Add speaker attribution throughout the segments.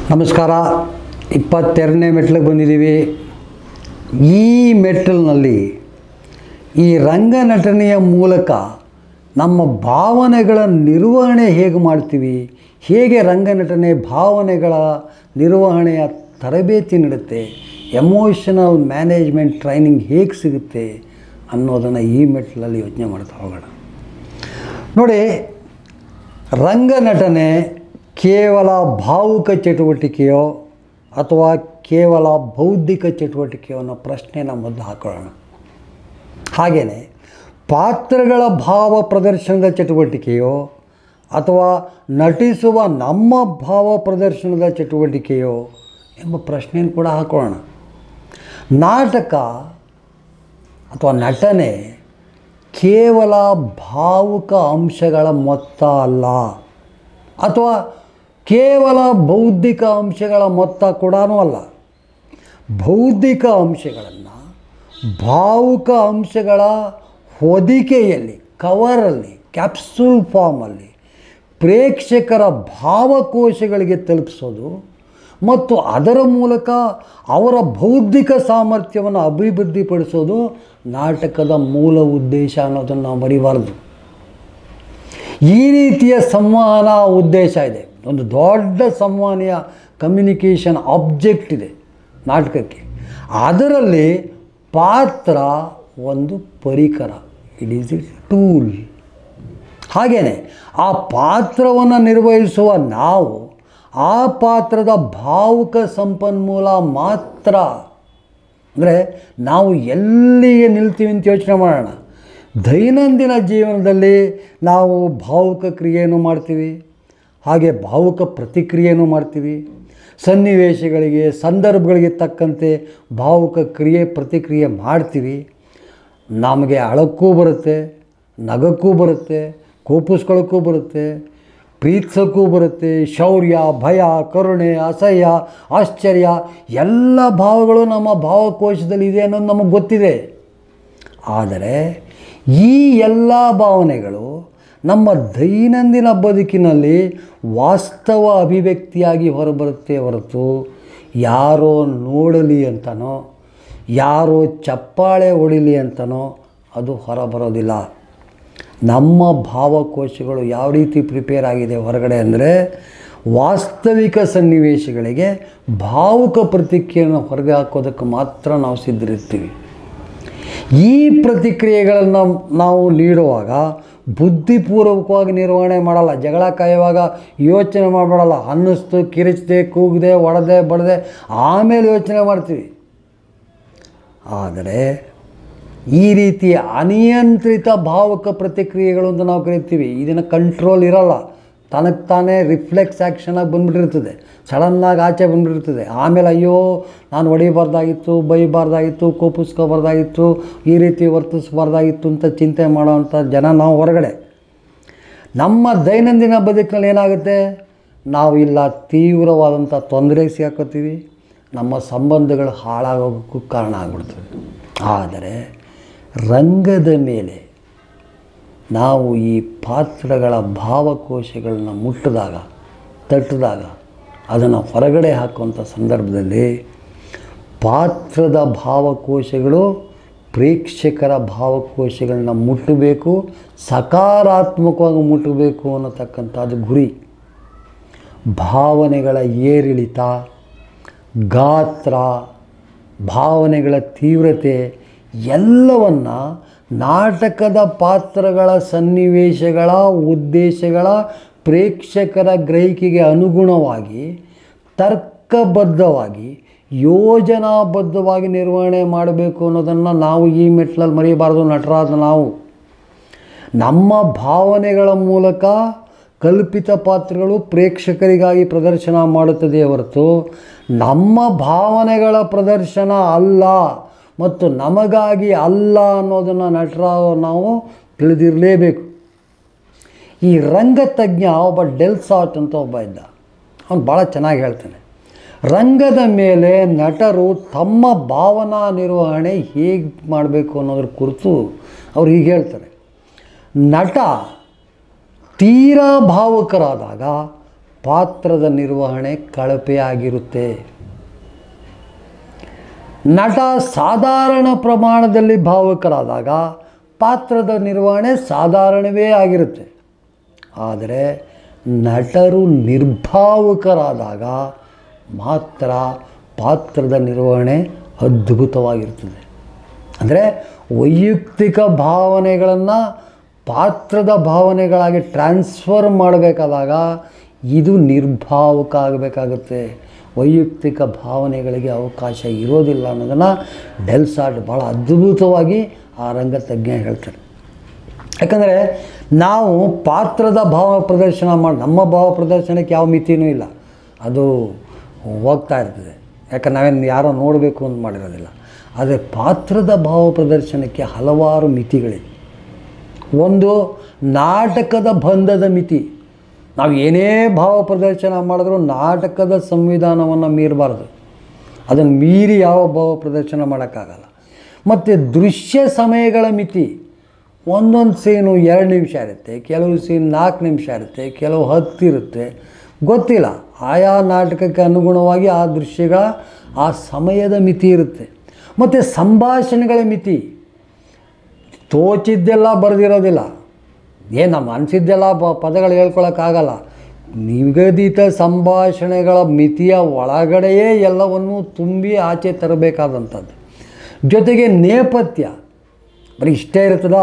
Speaker 1: ನಮಸ್ಕಾರ ಇಪ್ಪತ್ತೆರಡನೇ ಮೆಟ್ಲಿಗೆ ಬಂದಿದ್ದೀವಿ ಈ ಮೆಟ್ಟಲಿನಲ್ಲಿ ಈ ರಂಗನಟನೆಯ ಮೂಲಕ ನಮ್ಮ ಭಾವನೆಗಳ ನಿರ್ವಹಣೆ ಹೇಗೆ ಮಾಡ್ತೀವಿ ಹೇಗೆ ರಂಗನಟನೆ ಭಾವನೆಗಳ ನಿರ್ವಹಣೆಯ ತರಬೇತಿ ನೀಡುತ್ತೆ ಎಮೋಷನಲ್ ಮ್ಯಾನೇಜ್ಮೆಂಟ್ ಟ್ರೈನಿಂಗ್ ಹೇಗೆ ಸಿಗುತ್ತೆ ಅನ್ನೋದನ್ನು ಈ ಮೆಟ್ಲಲ್ಲಿ ಯೋಚನೆ ಮಾಡ್ತಾ ಹೋಗೋಣ ನೋಡಿ ರಂಗನಟನೆ ಕೇವಲ ಭಾವುಕ ಚಟುವಟಿಕೆಯೋ ಅಥವಾ ಕೇವಲ ಬೌದ್ಧಿಕ ಚಟುವಟಿಕೆಯೋ ಅನ್ನೋ ಪ್ರಶ್ನೆನ ಮೊದಲು ಹಾಕೊಳ್ಳೋಣ ಹಾಗೆಯೇ ಪಾತ್ರಗಳ ಭಾವ ಪ್ರದರ್ಶನದ ಚಟುವಟಿಕೆಯೋ ಅಥವಾ ನಟಿಸುವ ನಮ್ಮ ಭಾವ ಪ್ರದರ್ಶನದ ಚಟುವಟಿಕೆಯೋ ಎಂಬ ಪ್ರಶ್ನೆಯನ್ನು ಕೂಡ ಹಾಕೊಳ್ಳೋಣ ನಾಟಕ ಅಥವಾ ನಟನೆ ಕೇವಲ ಭಾವುಕ ಅಂಶಗಳ ಮೊತ್ತ ಅಲ್ಲ ಅಥವಾ ಕೇವಲ ಬೌದ್ಧಿಕ ಅಂಶಗಳ ಮೊತ್ತ ಕೂಡ ಅಲ್ಲ ಬೌದ್ಧಿಕ ಅಂಶಗಳನ್ನು ಭಾವುಕ ಅಂಶಗಳ ಹೊದಿಕೆಯಲ್ಲಿ ಕವರಲ್ಲಿ ಕ್ಯಾಪ್ಸೂಲ್ ಫಾರ್ಮಲ್ಲಿ ಪ್ರೇಕ್ಷಕರ ಭಾವಕೋಶಗಳಿಗೆ ತಲುಪಿಸೋದು ಮತ್ತು ಅದರ ಮೂಲಕ ಅವರ ಬೌದ್ಧಿಕ ಸಾಮರ್ಥ್ಯವನ್ನು ಅಭಿವೃದ್ಧಿಪಡಿಸೋದು ನಾಟಕದ ಮೂಲ ಉದ್ದೇಶ ಅನ್ನೋದನ್ನು ನಾವು ಮರಿಬಾರ್ದು ಈ ರೀತಿಯ ಸಂವಹನ ಉದ್ದೇಶ ಇದೆ ಒಂದು ದೊಡ್ಡ ಸಂವಹನೆಯ ಕಮ್ಯುನಿಕೇಷನ್ ಆಬ್ಜೆಕ್ಟ್ ಇದೆ ನಾಟಕಕ್ಕೆ ಅದರಲ್ಲಿ ಪಾತ್ರ ಒಂದು ಪರಿಕರ ಇಟ್ ಈಸ್ ಇ ಟೂಲ್ ಹಾಗೆಯೇ ಆ ಪಾತ್ರವನ್ನು ನಿರ್ವಹಿಸುವ ನಾವು ಆ ಪಾತ್ರದ ಭಾವುಕ ಸಂಪನ್ಮೂಲ ಮಾತ್ರ ಅಂದರೆ ನಾವು ಎಲ್ಲಿಗೆ ನಿಲ್ತೀವಿ ಅಂತ ಯೋಚನೆ ಮಾಡೋಣ ದೈನಂದಿನ ಜೀವನದಲ್ಲಿ ನಾವು ಭಾವುಕ ಕ್ರಿಯೆಯನ್ನು ಮಾಡ್ತೀವಿ ಹಾಗೆ ಭಾವುಕ ಪ್ರತಿಕ್ರಿಯೆಯನ್ನು ಮಾಡ್ತೀವಿ ಸನ್ನಿವೇಶಗಳಿಗೆ ಸಂದರ್ಭಗಳಿಗೆ ತಕ್ಕಂತೆ ಭಾವುಕ ಕ್ರಿಯೆ ಪ್ರತಿಕ್ರಿಯೆ ಮಾಡ್ತೀವಿ ನಮಗೆ ಅಳಕ್ಕೂ ಬರುತ್ತೆ ನಗಕ್ಕೂ ಬರುತ್ತೆ ಕೋಪಿಸ್ಕೊಳ್ಳೋಕ್ಕೂ ಬರುತ್ತೆ ಪ್ರೀತಿಸೋಕ್ಕೂ ಬರುತ್ತೆ ಶೌರ್ಯ ಭಯ ಕರುಣೆ ಅಸಹ್ಯ ಆಶ್ಚರ್ಯ ಎಲ್ಲ ಭಾವಗಳು ನಮ್ಮ ಭಾವಕೋಶದಲ್ಲಿ ಇದೆ ಅನ್ನೋದು ನಮಗೆ ಗೊತ್ತಿದೆ ಆದರೆ ಈ ಎಲ್ಲ ಭಾವನೆಗಳು ನಮ್ಮ ದೈನಂದಿನ ಬದುಕಿನಲ್ಲಿ ವಾಸ್ತವ ಅಭಿವ್ಯಕ್ತಿಯಾಗಿ ಹೊರಬರುತ್ತೆ ಹೊರತು ಯಾರೋ ನೋಡಲಿ ಅಂತನೋ ಯಾರೋ ಚಪ್ಪಾಳೆ ಹೊಡಿಲಿ ಅಂತನೋ ಅದು ಹೊರಬರೋದಿಲ್ಲ ನಮ್ಮ ಭಾವಕೋಶಗಳು ಯಾವ ರೀತಿ ಪ್ರಿಪೇರ್ ಆಗಿದೆ ಹೊರಗಡೆ ಅಂದರೆ ವಾಸ್ತವಿಕ ಸನ್ನಿವೇಶಗಳಿಗೆ ಭಾವುಕ ಪ್ರತಿಕ್ರಿಯೆಯನ್ನು ಹೊರಗೆ ಹಾಕೋದಕ್ಕೆ ಮಾತ್ರ ನಾವು ಸಿದ್ಧರಿರ್ತೀವಿ ಈ ಪ್ರತಿಕ್ರಿಯೆಗಳನ್ನು ನಾವು ನೀಡುವಾಗ ಬುದ್ಧಿಪೂರ್ವಕವಾಗಿ ನಿರ್ವಹಣೆ ಮಾಡಲ್ಲ ಜಗಳ ಕಾಯುವಾಗ ಯೋಚನೆ ಮಾಡಬೇಡಲ್ಲ ಅನ್ನಿಸ್ತು ಕಿರಿಚಿದೆ ಕೂಗಿದೆ ಒಡೆದೆ ಬಡದೆ ಆಮೇಲೆ ಯೋಚನೆ ಮಾಡ್ತೀವಿ ಆದರೆ ಈ ರೀತಿ ಅನಿಯಂತ್ರಿತ ಭಾವಕ ಪ್ರತಿಕ್ರಿಯೆಗಳು ಅಂತ ನಾವು ಕರಿತೀವಿ ಇದನ್ನು ಕಂಟ್ರೋಲ್ ಇರಲ್ಲ ತನಗೆ ತಾನೇ ರಿಫ್ಲೆಕ್ಸ್ ಆ್ಯಕ್ಷನಾಗಿ ಬಂದ್ಬಿಟ್ಟಿರ್ತದೆ ಸಡನ್ನಾಗಿ ಆಚೆ ಬಂದ್ಬಿಟ್ಟಿರ್ತದೆ ಆಮೇಲೆ ಅಯ್ಯೋ ನಾನು ಹೊಡಿಬಾರ್ದಾಗಿತ್ತು ಬೈಬಾರ್ದಾಗಿತ್ತು ಕೋಪಿಸ್ಕೋಬಾರ್ದಾಗಿತ್ತು ಈ ರೀತಿ ವರ್ತಿಸಬಾರ್ದಾಗಿತ್ತು ಅಂತ ಚಿಂತೆ ಮಾಡೋವಂಥ ಜನ ನಾವು ಹೊರಗಡೆ ನಮ್ಮ ದೈನಂದಿನ ಬದುಕಿನಲ್ಲಿ ಏನಾಗುತ್ತೆ ನಾವು ಇಲ್ಲ ತೀವ್ರವಾದಂಥ ತೊಂದರೆಗೆ ಸಿಗಾಕೋತೀವಿ ನಮ್ಮ ಸಂಬಂಧಗಳು ಹಾಳಾಗೋಕ್ಕೂ ಕಾರಣ ಆಗ್ಬಿಡ್ತದೆ ಆದರೆ ರಂಗದ ಮೇಲೆ ನಾವು ಈ ಪಾತ್ರಗಳ ಭಾವಕೋಶಗಳನ್ನ ಮುಟ್ಟಿದಾಗ ತಟ್ಟಿದಾಗ ಅದನ್ನು ಹೊರಗಡೆ ಹಾಕುವಂಥ ಸಂದರ್ಭದಲ್ಲಿ ಪಾತ್ರದ ಭಾವಕೋಶಗಳು ಪ್ರೇಕ್ಷಕರ ಭಾವಕೋಶಗಳನ್ನ ಮುಟ್ಟಬೇಕು ಸಕಾರಾತ್ಮಕವಾಗಿ ಮುಟ್ಟಬೇಕು ಅನ್ನತಕ್ಕಂಥದ್ದು ಗುರಿ ಭಾವನೆಗಳ ಏರಿಳಿತ ಗಾತ್ರ ಭಾವನೆಗಳ ತೀವ್ರತೆ ಎಲ್ಲವನ್ನು ನಾಟಕದ ಪಾತ್ರಗಳ ಸನ್ನಿವೇಶಗಳ ಉದ್ದೇಶಗಳ ಪ್ರೇಕ್ಷಕರ ಗ್ರಹಿಕೆಗೆ ಅನುಗುಣವಾಗಿ ತರ್ಕಬದ್ಧವಾಗಿ ಯೋಜನಾಬದ್ಧವಾಗಿ ನಿರ್ವಹಣೆ ಮಾಡಬೇಕು ಅನ್ನೋದನ್ನು ನಾವು ಈ ಮೆಟ್ಲಲ್ಲಿ ಮರೆಯಬಾರ್ದು ನಟರಾದ ನಾವು ನಮ್ಮ ಭಾವನೆಗಳ ಮೂಲಕ ಕಲ್ಪಿತ ಪಾತ್ರಗಳು ಪ್ರೇಕ್ಷಕರಿಗಾಗಿ ಪ್ರದರ್ಶನ ಮಾಡುತ್ತದೆ ಹೊರತು ನಮ್ಮ ಭಾವನೆಗಳ ಪ್ರದರ್ಶನ ಅಲ್ಲ ಮತ್ತು ನಮಗಾಗಿ ಅಲ್ಲ ಅನ್ನೋದನ್ನು ನಟರ ನಾವು ತಿಳಿದಿರಲೇಬೇಕು ಈ ರಂಗತಜ್ಞ ಒಬ್ಬ ಡೆಲ್ಸಾಟ್ ಅಂತ ಒಬ್ಬ ಇದ್ದ ಅವನು ಭಾಳ ಚೆನ್ನಾಗಿ ಹೇಳ್ತಾನೆ ರಂಗದ ಮೇಲೆ ನಟರು ತಮ್ಮ ಭಾವನಾ ನಿರ್ವಹಣೆ ಹೇಗೆ ಮಾಡಬೇಕು ಅನ್ನೋದ್ರ ಕುರಿತು ಅವ್ರು ಹೀಗೆ ಹೇಳ್ತಾರೆ ನಟ ತೀರಾ ಭಾವುಕರಾದಾಗ ಪಾತ್ರದ ನಿರ್ವಹಣೆ ಕಳಪೆಯಾಗಿರುತ್ತೆ ನಟ ಸಾಧಾರಣ ಪ್ರಮಾಣದಲ್ಲಿ ಭಾವುಕರಾದಾಗ ಪಾತ್ರದ ನಿರ್ವಹಣೆ ಸಾಧಾರಣವೇ ಆಗಿರುತ್ತೆ ಆದರೆ ನಟರು ನಿರ್ಭಾವುಕರಾದಾಗ ಮಾತ್ರ ಪಾತ್ರದ ನಿರ್ವಹಣೆ ಅದ್ಭುತವಾಗಿರ್ತದೆ ಅಂದರೆ ವೈಯಕ್ತಿಕ ಭಾವನೆಗಳನ್ನು ಪಾತ್ರದ ಭಾವನೆಗಳಾಗಿ ಟ್ರಾನ್ಸ್ಫರ್ ಮಾಡಬೇಕಾದಾಗ ಇದು ನಿರ್ಭಾವುಕ ಆಗಬೇಕಾಗುತ್ತೆ ವೈಯಕ್ತಿಕ ಭಾವನೆಗಳಿಗೆ ಅವಕಾಶ ಇರೋದಿಲ್ಲ ಅನ್ನೋದನ್ನು ಡೆಲ್ಸಾಟ್ ಭಾಳ ಅದ್ಭುತವಾಗಿ ಆ ರಂಗತಜ್ಞ ಹೇಳ್ತಾರೆ ಯಾಕಂದರೆ ನಾವು ಪಾತ್ರದ ಭಾವ ಪ್ರದರ್ಶನ ಮಾಡಿ ನಮ್ಮ ಭಾವ ಪ್ರದರ್ಶನಕ್ಕೆ ಯಾವ ಮಿತಿನೂ ಇಲ್ಲ ಅದು ಹೋಗ್ತಾ ಇರ್ತದೆ ಯಾಕಂದ್ರೆ ನಾವೇನು ಯಾರೋ ನೋಡಬೇಕು ಅಂತ ಮಾಡಿರೋದಿಲ್ಲ ಆದರೆ ಪಾತ್ರದ ಭಾವ ಪ್ರದರ್ಶನಕ್ಕೆ ಹಲವಾರು ಮಿತಿಗಳಿವೆ ಒಂದು ನಾಟಕದ ಬಂಧದ ಮಿತಿ ನಾವು ಏನೇ ಭಾವ ಪ್ರದರ್ಶನ ಮಾಡಿದ್ರೂ ನಾಟಕದ ಸಂವಿಧಾನವನ್ನು ಮೀರಬಾರ್ದು ಅದನ್ನು ಮೀರಿ ಯಾವ ಭಾವ ಪ್ರದರ್ಶನ ಮಾಡೋಕ್ಕಾಗಲ್ಲ ಮತ್ತು ದೃಶ್ಯ ಸಮಯಗಳ ಮಿತಿ ಒಂದೊಂದು ಸೀನು ಎರಡು ನಿಮಿಷ ಇರುತ್ತೆ ಕೆಲವು ಸೀನ್ ನಾಲ್ಕು ನಿಮಿಷ ಇರುತ್ತೆ ಕೆಲವು ಹತ್ತು ಇರುತ್ತೆ ಗೊತ್ತಿಲ್ಲ ಆಯಾ ನಾಟಕಕ್ಕೆ ಅನುಗುಣವಾಗಿ ಆ ದೃಶ್ಯಗಳ ಆ ಸಮಯದ ಮಿತಿ ಇರುತ್ತೆ ಮತ್ತು ಸಂಭಾಷಣೆಗಳ ಮಿತಿ ತೋಚಿದ್ದೆಲ್ಲ ಬರೆದಿರೋದಿಲ್ಲ ಏನು ನಮ್ಮ ಅನಿಸಿದ್ದೆಲ್ಲ ಪ ಪದಗಳು ಹೇಳ್ಕೊಳಕ್ಕಾಗಲ್ಲ ನಿಗದಿತ ಸಂಭಾಷಣೆಗಳ ಮಿತಿಯ ಒಳಗಡೆಯೇ ಎಲ್ಲವನ್ನೂ ತುಂಬಿ ಆಚೆ ತರಬೇಕಾದಂಥದ್ದು ಜೊತೆಗೆ ನೇಪಥ್ಯ ಬರೀ ಇಷ್ಟೇ ಇರ್ತದ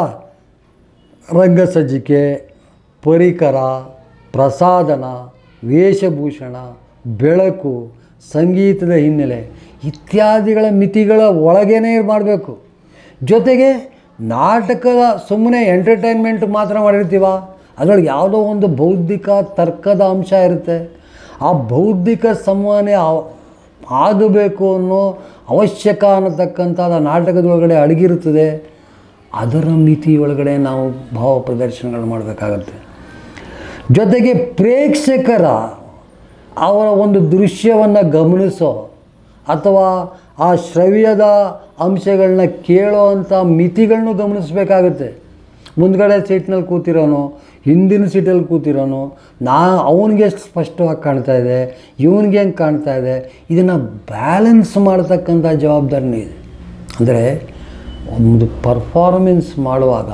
Speaker 1: ರಂಗಸಜ್ಜಿಕೆ ಪರಿಕರ ಪ್ರಸಾದನ ವೇಷಭೂಷಣ ಬೆಳಕು ಸಂಗೀತದ ಹಿನ್ನೆಲೆ ಇತ್ಯಾದಿಗಳ ಮಿತಿಗಳ ಒಳಗೇನೆ ಮಾಡಬೇಕು ಜೊತೆಗೆ ನಾಟಕದ ಸುಮ್ಮನೆ ಎಂಟರ್ಟೈನ್ಮೆಂಟ್ ಮಾತ್ರ ಮಾಡಿರ್ತೀವ ಅದರೊಳಗೆ ಯಾವುದೋ ಒಂದು ಬೌದ್ಧಿಕ ತರ್ಕದ ಅಂಶ ಇರುತ್ತೆ ಆ ಬೌದ್ಧಿಕ ಸಂವಹನೆ ಆ- ಆಗಬೇಕು ಅನ್ನೋ ಅವಶ್ಯಕ ಅನ್ನತಕ್ಕಂಥದ್ದು ಆ ನಾಟಕದೊಳಗಡೆ ಅಡಗಿರುತ್ತದೆ ಅದರ ಮಿತಿ ಒಳಗಡೆ ನಾವು ಭಾವ ಪ್ರದರ್ಶನಗಳು ಮಾಡಬೇಕಾಗತ್ತೆ ಜೊತೆಗೆ ಪ್ರೇಕ್ಷಕರ ಅವರ ಒಂದು ದೃಶ್ಯವನ್ನು ಗಮನಿಸೋ ಅಥವಾ ಆ ಶ್ರವ್ಯದ ಅಂಶಗಳನ್ನ ಕೇಳೋ ಅಂಥ ಮಿತಿಗಳನ್ನೂ ಗಮನಿಸಬೇಕಾಗುತ್ತೆ ಮುಂದ್ಗಡೆ ಸೀಟ್ನಲ್ಲಿ ಕೂತಿರೋನು ಹಿಂದಿನ ಸೀಟಲ್ಲಿ ಕೂತಿರೋನು ನಾ ಅವನಿಗೆ ಎಷ್ಟು ಸ್ಪಷ್ಟವಾಗಿ ಕಾಣ್ತಾ ಇದೆ ಇವನಿಗೆ ಹೆಂಗೆ ಕಾಣ್ತಾ ಇದೆ ಇದನ್ನು ಬ್ಯಾಲೆನ್ಸ್ ಮಾಡ್ತಕ್ಕಂಥ ಜವಾಬ್ದಾರಿನೂ ಇದೆ ಅಂದರೆ ಒಂದು ಪರ್ಫಾರ್ಮೆನ್ಸ್ ಮಾಡುವಾಗ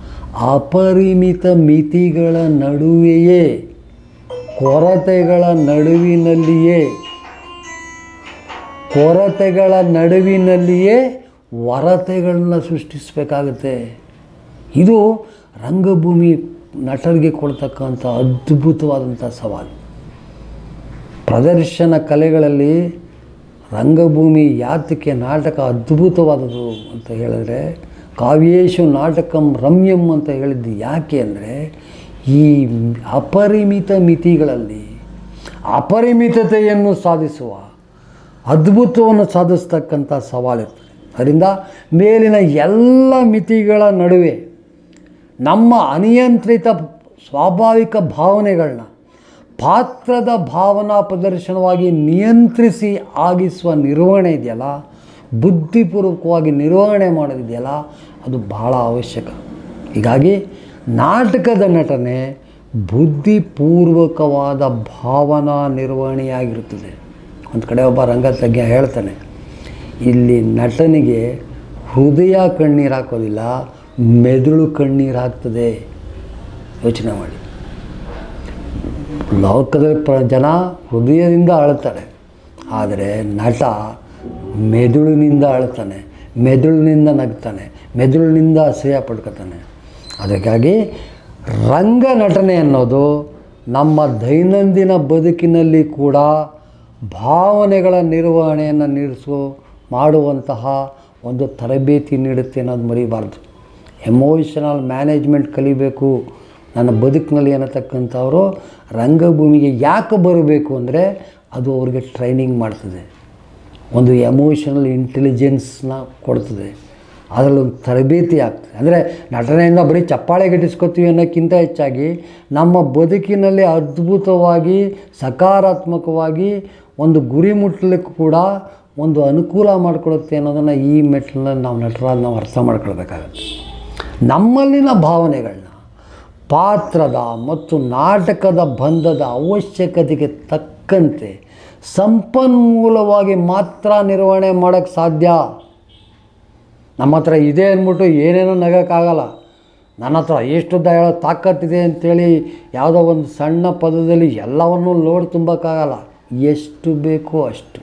Speaker 1: ಅಪರಿಮಿತ ಮಿತಿಗಳ ನಡುವೆಯೇ ಕೊರತೆಗಳ ನಡುವಿನಲ್ಲಿಯೇ ಕೊರತೆಗಳ ನಡುವಿನಲ್ಲಿಯೇ ವರತೆಗಳನ್ನ ಸೃಷ್ಟಿಸಬೇಕಾಗುತ್ತೆ ಇದು ರಂಗಭೂಮಿ ನಟರಿಗೆ ಕೊಡ್ತಕ್ಕಂಥ ಅದ್ಭುತವಾದಂಥ ಸವಾಲು ಪ್ರದರ್ಶನ ಕಲೆಗಳಲ್ಲಿ ರಂಗಭೂಮಿ ಯಾತಕ್ಕೆ ನಾಟಕ ಅದ್ಭುತವಾದದು ಅಂತ ಹೇಳಿದ್ರೆ ಕಾವ್ಯೇಶು ನಾಟಕಂ ರಮ್ಯಂ ಅಂತ ಹೇಳಿದ್ದು ಯಾಕೆ ಅಂದರೆ ಈ ಅಪರಿಮಿತ ಮಿತಿಗಳಲ್ಲಿ ಅಪರಿಮಿತತೆಯನ್ನು ಸಾಧಿಸುವ ಅದ್ಭುತವನ್ನು ಸಾಧಿಸ್ತಕ್ಕಂಥ ಸವಾಲಿರ್ತದೆ ಅದರಿಂದ ಮೇಲಿನ ಎಲ್ಲ ಮಿತಿಗಳ ನಡುವೆ ನಮ್ಮ ಅನಿಯಂತ್ರಿತ ಸ್ವಾಭಾವಿಕ ಭಾವನೆಗಳನ್ನ ಪಾತ್ರದ ಭಾವನಾ ಪ್ರದರ್ಶನವಾಗಿ ನಿಯಂತ್ರಿಸಿ ಆಗಿಸುವ ನಿರ್ವಹಣೆ ಇದೆಯಲ್ಲ ಬುದ್ಧಿಪೂರ್ವಕವಾಗಿ ನಿರ್ವಹಣೆ ಮಾಡೋದಿದೆಯಲ್ಲ ಅದು ಬಹಳ ಅವಶ್ಯಕ ಹೀಗಾಗಿ ನಾಟಕದ ನಟನೆ ಬುದ್ಧಿಪೂರ್ವಕವಾದ ಭಾವನಾ ನಿರ್ವಹಣೆಯಾಗಿರುತ್ತದೆ ಒಂದು ಕಡೆ ಒಬ್ಬ ರಂಗತಜ್ಞ ಹೇಳ್ತಾನೆ ಇಲ್ಲಿ ನಟನಿಗೆ ಹೃದಯ ಕಣ್ಣೀರು ಹಾಕೋದಿಲ್ಲ ಮೆದುಳು ಕಣ್ಣೀರು ಹಾಕ್ತದೆ ಯೋಚನೆ ಮಾಡಿ ಲೋಕದ ಪ್ರ ಜನ ಹೃದಯದಿಂದ ಅಳ್ತಾರೆ ಆದರೆ ನಟ ಮೆದುಳಿನಿಂದ ಅಳ್ತಾನೆ ಮೆದುಳಿನಿಂದ ನಗ್ತಾನೆ ಮೆದುಳಿನಿಂದ ಅಸಹ್ಯ ಪಡ್ಕೊತಾನೆ ಅದಕ್ಕಾಗಿ ರಂಗ ನಟನೆ ಅನ್ನೋದು ನಮ್ಮ ದೈನಂದಿನ ಬದುಕಿನಲ್ಲಿ ಕೂಡ ಭಾವನೆಗಳ ನಿರ್ವಹಣೆಯನ್ನು ನೀಡಿಸೋ ಮಾಡುವಂತಹ ಒಂದು ತರಬೇತಿ ನೀಡುತ್ತೆ ಅನ್ನೋದು ಮರಿಬಾರ್ದು ಎಮೋಷನಲ್ ಮ್ಯಾನೇಜ್ಮೆಂಟ್ ಕಲಿಬೇಕು ನನ್ನ ಬದುಕಿನಲ್ಲಿ ಅನ್ನತಕ್ಕಂಥವರು ರಂಗಭೂಮಿಗೆ ಯಾಕೆ ಬರಬೇಕು ಅಂದರೆ ಅದು ಅವ್ರಿಗೆ ಟ್ರೈನಿಂಗ್ ಮಾಡ್ತದೆ ಒಂದು ಎಮೋಷನಲ್ ಇಂಟೆಲಿಜೆನ್ಸ್ನ ಕೊಡ್ತದೆ ಅದರಲ್ಲಿ ಒಂದು ತರಬೇತಿ ಆಗ್ತದೆ ಅಂದರೆ ನಟನೆಯಿಂದ ಬರೀ ಚಪ್ಪಾಳೆ ಗಿಟ್ಟಿಸ್ಕೊತೀವಿ ಅನ್ನೋಕ್ಕಿಂತ ಹೆಚ್ಚಾಗಿ ನಮ್ಮ ಬದುಕಿನಲ್ಲಿ ಅದ್ಭುತವಾಗಿ ಸಕಾರಾತ್ಮಕವಾಗಿ ಒಂದು ಗುರಿ ಮುಟ್ಟಲಿಕ್ಕೆ ಕೂಡ ಒಂದು ಅನುಕೂಲ ಮಾಡಿಕೊಡುತ್ತೆ ಅನ್ನೋದನ್ನು ಈ ಮೆಟ್ಲಲ್ಲಿ ನಾವು ನಟರಾದ ನಾವು ಅರ್ಥ ಮಾಡ್ಕೊಳ್ಬೇಕಾಗತ್ತೆ ನಮ್ಮಲ್ಲಿನ ಭಾವನೆಗಳನ್ನ ಪಾತ್ರದ ಮತ್ತು ನಾಟಕದ ಬಂಧದ ಅವಶ್ಯಕತೆಗೆ ತಕ್ಕಂತೆ ಸಂಪನ್ಮೂಲವಾಗಿ ಮಾತ್ರ ನಿರ್ವಹಣೆ ಮಾಡೋಕ್ಕೆ ಸಾಧ್ಯ ನಮ್ಮ ಹತ್ರ ಇದೆ ಅಂದ್ಬಿಟ್ಟು ಏನೇನೋ ನಗೋಕ್ಕಾಗಲ್ಲ ನನ್ನ ಹತ್ರ ಎಷ್ಟುದ್ದ ಹೇಳೋ ತಾಕತ್ತಿದೆ ಅಂತೇಳಿ ಯಾವುದೋ ಒಂದು ಸಣ್ಣ ಪದದಲ್ಲಿ ಎಲ್ಲವನ್ನೂ ಲೋಡ್ ತುಂಬಕ್ಕಾಗಲ್ಲ ಎಷ್ಟು ಬೇಕೋ ಅಷ್ಟು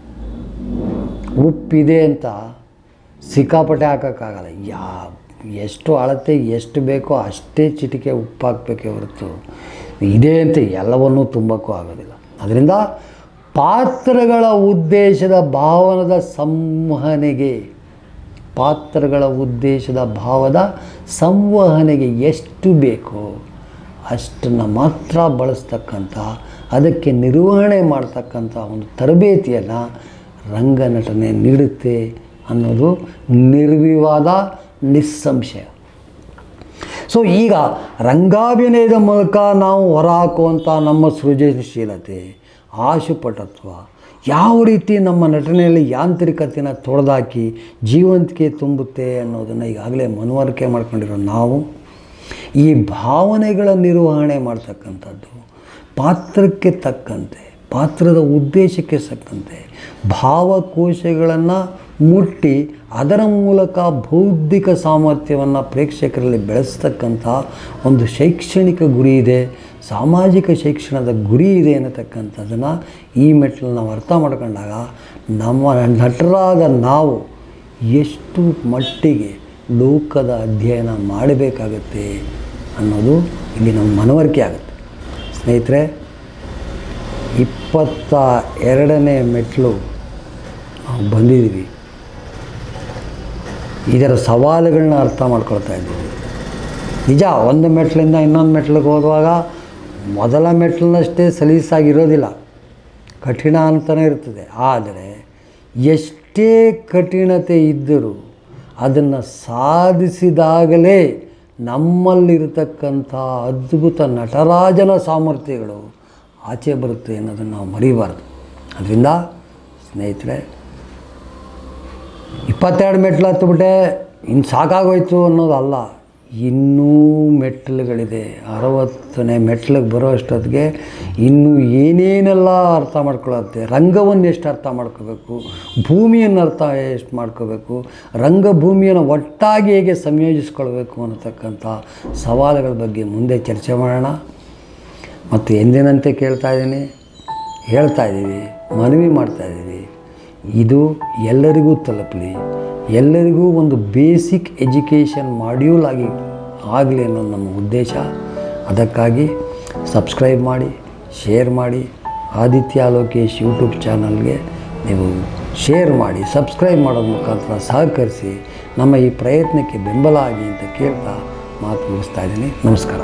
Speaker 1: ಉಪ್ಪಿದೆ ಅಂತ ಸಿಕ್ಕಾಪಟ್ಟೆ ಹಾಕೋಕ್ಕಾಗಲ್ಲ ಯಾ ಎಷ್ಟು ಅಳತೆ ಎಷ್ಟು ಬೇಕೋ ಅಷ್ಟೇ ಚಿಟಿಕೆ ಉಪ್ಪು ಹಾಕಬೇಕೇ ಹೊರತು ಇದೆ ಅಂತ ಎಲ್ಲವನ್ನೂ ತುಂಬಕ್ಕೂ ಆಗೋದಿಲ್ಲ ಅದರಿಂದ ಪಾತ್ರಗಳ ಉದ್ದೇಶದ ಭಾವನದ ಸಂವಹನೆಗೆ ಪಾತ್ರಗಳ ಉದ್ದೇಶದ ಭಾವದ ಸಂವಹನೆಗೆ ಎಷ್ಟು ಬೇಕೋ ಅಷ್ಟನ್ನು ಮಾತ್ರ ಬಳಸ್ತಕ್ಕಂಥ ಅದಕ್ಕೆ ನಿರ್ವಹಣೆ ಮಾಡ್ತಕ್ಕಂಥ ಒಂದು ತರಬೇತಿಯನ್ನು ರಂಗನಟನೆ ನೀಡುತ್ತೆ ಅನ್ನೋದು ನಿರ್ವಿವಾದ ನಿಸ್ಸಂಶಯ ಸೊ ಈಗ ರಂಗಾಭಿನಯದ ಮೂಲಕ ನಾವು ಹೊರಹಾಕುವಂಥ ನಮ್ಮ ಸೃಜನಶೀಲತೆ ಆಶುಪಟತ್ವ ಯಾವ ರೀತಿ ನಮ್ಮ ನಟನೆಯಲ್ಲಿ ಯಾಂತ್ರಿಕತೆನ ತೊಡೆದಾಕಿ ಜೀವಂತಿಕೆ ತುಂಬುತ್ತೆ ಅನ್ನೋದನ್ನು ಈಗಾಗಲೇ ಮನವರಿಕೆ ಮಾಡ್ಕೊಂಡಿರೋ ನಾವು ಈ ಭಾವನೆಗಳ ನಿರ್ವಹಣೆ ಮಾಡ್ತಕ್ಕಂಥದ್ದು ಪಾತ್ರಕ್ಕೆ ತಕ್ಕಂತೆ ಪಾತ್ರದ ಉದ್ದೇಶಕ್ಕೆ ತಕ್ಕಂತೆ ಭಾವಕೋಶಗಳನ್ನು ಮುಟ್ಟಿ ಅದರ ಮೂಲಕ ಬೌದ್ಧಿಕ ಸಾಮರ್ಥ್ಯವನ್ನು ಪ್ರೇಕ್ಷಕರಲ್ಲಿ ಬೆಳೆಸ್ತಕ್ಕಂಥ ಒಂದು ಶೈಕ್ಷಣಿಕ ಗುರಿ ಇದೆ ಸಾಮಾಜಿಕ ಶಿಕ್ಷಣದ ಗುರಿ ಇದೆ ಅನ್ನತಕ್ಕಂಥದ್ದನ್ನು ಈ ಮೆಟ್ಟಲು ನಾವು ಅರ್ಥ ಮಾಡ್ಕೊಂಡಾಗ ನಮ್ಮ ನಟರಾದ ನಾವು ಎಷ್ಟು ಮಟ್ಟಿಗೆ ಲೋಕದ ಅಧ್ಯಯನ ಮಾಡಬೇಕಾಗತ್ತೆ ಅನ್ನೋದು ಇಲ್ಲಿ ನಮ್ಮ ಮನವರಿಕೆ ಆಗುತ್ತೆ ಸ್ನೇಹಿತರೆ ಇಪ್ಪತ್ತ ಎರಡನೇ ಮೆಟ್ಲು ನಾವು ಬಂದಿದ್ದೀವಿ ಇದರ ಸವಾಲುಗಳನ್ನ ಅರ್ಥ ಮಾಡ್ಕೊಳ್ತಾ ಇದ್ದೀವಿ ನಿಜ ಒಂದು ಮೆಟ್ಲಿಂದ ಇನ್ನೊಂದು ಮೆಟ್ಲಿಗೆ ಹೋಗುವಾಗ ಮೊದಲ ಮೆಟ್ಲಿನಷ್ಟೇ ಸಲೀಸಾಗಿರೋದಿಲ್ಲ ಕಠಿಣ ಅಂತಲೇ ಇರ್ತದೆ ಆದರೆ ಎಷ್ಟೇ ಕಠಿಣತೆ ಇದ್ದರೂ ಅದನ್ನು ಸಾಧಿಸಿದಾಗಲೇ ನಮ್ಮಲ್ಲಿರತಕ್ಕಂಥ ಅದ್ಭುತ ನಟರಾಜನ ಸಾಮರ್ಥ್ಯಗಳು ಆಚೆ ಬರುತ್ತೆ ಅನ್ನೋದನ್ನು ನಾವು ಮರಿಬಾರ್ದು ಅದರಿಂದ ಸ್ನೇಹಿತರೆ ಇಪ್ಪತ್ತೆರಡು ಮೆಟ್ಲು ಹತ್ಬಿಟ್ಟೆ ಇನ್ನು ಸಾಕಾಗೋಯ್ತು ಅನ್ನೋದಲ್ಲ ಇನ್ನೂ ಮೆಟ್ಲುಗಳಿದೆ ಅರವತ್ತನೇ ಮೆಟ್ಲಿಗೆ ಬರೋ ಅಷ್ಟೊತ್ತಿಗೆ ಇನ್ನೂ ಏನೇನೆಲ್ಲ ಅರ್ಥ ಮಾಡ್ಕೊಳ್ಳುತ್ತೆ ರಂಗವನ್ನು ಎಷ್ಟು ಅರ್ಥ ಮಾಡ್ಕೋಬೇಕು ಭೂಮಿಯನ್ನು ಅರ್ಥ ಎಷ್ಟು ಮಾಡ್ಕೋಬೇಕು ರಂಗಭೂಮಿಯನ್ನು ಒಟ್ಟಾಗಿ ಹೇಗೆ ಸಂಯೋಜಿಸ್ಕೊಳ್ಬೇಕು ಅನ್ನತಕ್ಕಂಥ ಸವಾಲುಗಳ ಬಗ್ಗೆ ಮುಂದೆ ಚರ್ಚೆ ಮಾಡೋಣ ಮತ್ತು ಎಂದಿನಂತೆ ಕೇಳ್ತಾ ಇದ್ದೀನಿ ಹೇಳ್ತಾ ಇದ್ದೀವಿ ಮನವಿ ಮಾಡ್ತಾ ಇದ್ದೀವಿ ಇದು ಎಲ್ಲರಿಗೂ ತಲುಪಲಿ ಎಲ್ಲರಿಗೂ ಒಂದು ಬೇಸಿಕ್ ಎಜುಕೇಷನ್ ಮಾಡ್ಯೂಲ್ ಆಗಿ ಆಗಲಿ ಅನ್ನೋದು ನಮ್ಮ ಉದ್ದೇಶ ಅದಕ್ಕಾಗಿ ಸಬ್ಸ್ಕ್ರೈಬ್ ಮಾಡಿ ಶೇರ್ ಮಾಡಿ ಆದಿತ್ಯ ಲೋಕೇಶ್ ಯೂಟ್ಯೂಬ್ ಚಾನಲ್ಗೆ ನೀವು ಶೇರ್ ಮಾಡಿ ಸಬ್ಸ್ಕ್ರೈಬ್ ಮಾಡೋದ್ರ ಮುಖಾಂತರ ಸಹಕರಿಸಿ ನಮ್ಮ ಈ ಪ್ರಯತ್ನಕ್ಕೆ ಬೆಂಬಲ ಆಗಿ ಅಂತ ಕೇಳ್ತಾ ಮಾತು ಮುಗಿಸ್ತಾ ಇದ್ದೀನಿ ನಮಸ್ಕಾರ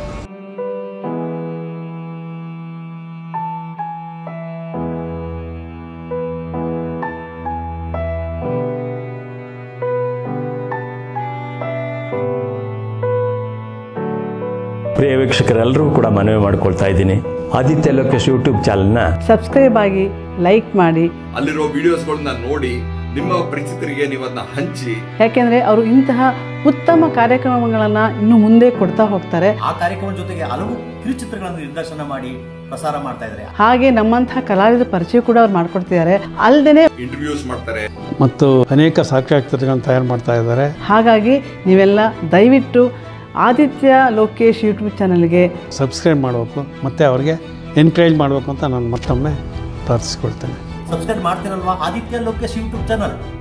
Speaker 2: ಪ್ರಿಯ ವೀಕ್ಷಕರೆಲ್ಲರಿಗೂ ಕೂಡ ಮನವಿ ಮಾಡ್ಕೊಳ್ತಾ ಇದ್ದೀನಿ ಆದಿತ್ಯ ಲೋಕೇಶ್ ಯೂಟ್ಯೂಬ್ ಚಾನಲ್ನ
Speaker 3: ಸಬ್ಸ್ಕ್ರೈಬ್ ಆಗಿ ಲೈಕ್ ಮಾಡಿ
Speaker 4: ಅಲ್ಲಿರೋ ವಿಡಿಯೋಸ್ಗಳನ್ನ ನೋಡಿ ನಿಮ್ಮ ಪರಿಚಿತರಿಗೆ ನೀವು ಅದನ್ನ ಹಂಚಿ
Speaker 3: ಯಾಕೆಂದರೆ ಅವರು ಇಂತಹ ಉತ್ತಮ ಕಾರ್ಯಕ್ರಮಗಳನ್ನು ಇನ್ನು ಮುಂದೆ ಕೊಡ್ತಾ ಹೋಗ್ತಾರೆ
Speaker 5: ಆ ಕಾರ್ಯಕ್ರಮದ ಜೊತೆಗೆ ಹಲವು ಕಿರುಚಿತ್ರಗಳನ್ನು ನಿರ್ದೇಶನ ಮಾಡಿ ಪ್ರಸಾರ ಮಾಡ್ತಾ ಇದ್ದಾರೆ
Speaker 3: ಹಾಗೆ ನಮ್ಮಂತಹ ಕಲಾವಿದರ ಪರಿಚಯ ಕೂಡ ಅವ್ರು ಮಾಡ್ಕೊಡ್ತಿದ್ದಾರೆ ಅಲ್ಲದೆ
Speaker 4: ಇಂಟರ್ವ್ಯೂಸ್ ಮಾಡ್ತಾರೆ
Speaker 6: ಮತ್ತು ಅನೇಕ ಸಾಕ್ಷ್ಯಚಿತ್ರಗಳನ್ನು ತಯಾರು ಮಾಡ್ತಾ ಇದ್ದಾರೆ
Speaker 3: ಹಾಗಾಗಿ ನೀವೆಲ್ಲ ದಯವಿಟ್ಟು ಆದಿತ್ಯ ಲೋಕೇಶ್ ಯೂಟ್ಯೂಬ್ ಚಾನಲ್ಗೆ
Speaker 6: ಸಬ್ಸ್ಕ್ರೈಬ್ ಮಾಡಬೇಕು ಮತ್ತು ಅವ್ರಿಗೆ ಎನ್ಕರೇಜ್ ಮಾಡಬೇಕು ಅಂತ ನಾನು ಮತ್ತೊಮ್ಮೆ ಪ್ರಾರ್ಥಿಸ್ಕೊಳ್ತೇನೆ
Speaker 5: ಸಬ್ಸ್ಕ್ರೈಬ್ ಮಾಡ್ತೀರಲ್ವಾ ಆದಿತ್ಯ ಲೋಕೇಶ್ ಯೂಟ್ಯೂಬ್ ಚಾನಲ್